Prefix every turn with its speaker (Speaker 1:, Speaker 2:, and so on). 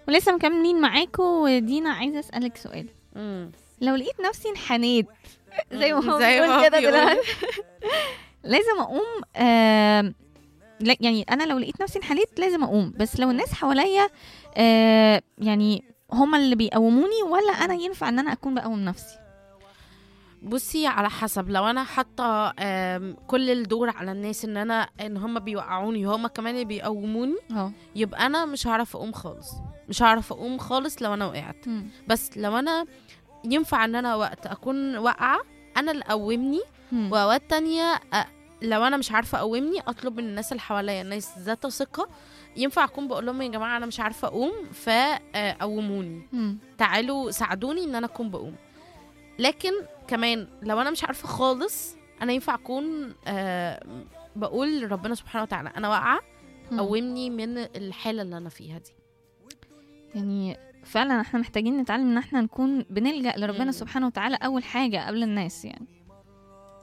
Speaker 1: ولسه مكملين معاكم ودينا عايزه اسالك سؤال
Speaker 2: مم.
Speaker 1: لو لقيت نفسي انحنيت زي ما هو
Speaker 2: زي ما
Speaker 1: بيقول
Speaker 2: هو
Speaker 1: كده
Speaker 2: بيقول.
Speaker 1: دلوقتي لازم اقوم آه لا يعني انا لو لقيت نفسي انحنيت لازم اقوم بس لو الناس حواليا آه يعني هما اللي بيقوموني ولا انا ينفع ان انا اكون بقوم نفسي
Speaker 2: بصي على حسب لو انا حاطه آم، كل الدور على الناس ان انا ان هم بيوقعوني هم كمان اللي بيقوموني
Speaker 1: اه
Speaker 2: يبقى انا مش هعرف اقوم خالص مش هعرف اقوم خالص لو انا وقعت بس لو انا ينفع ان انا وقت اكون واقعه انا اللي اقومني واوقات تانية أ- لو انا مش عارفه اقومني اطلب من الناس اللي حواليا الناس ذات ثقه ينفع اكون بقول لهم يا جماعه انا مش عارفه اقوم فقوموني تعالوا ساعدوني ان انا اكون بقوم لكن كمان لو انا مش عارفه خالص انا ينفع اكون آه، بقول لربنا سبحانه وتعالى انا واقعه قومني من الحاله اللي انا فيها دي
Speaker 1: يعني فعلا احنا محتاجين نتعلم ان احنا نكون بنلجأ لربنا
Speaker 2: مم.
Speaker 1: سبحانه وتعالى اول حاجه قبل الناس يعني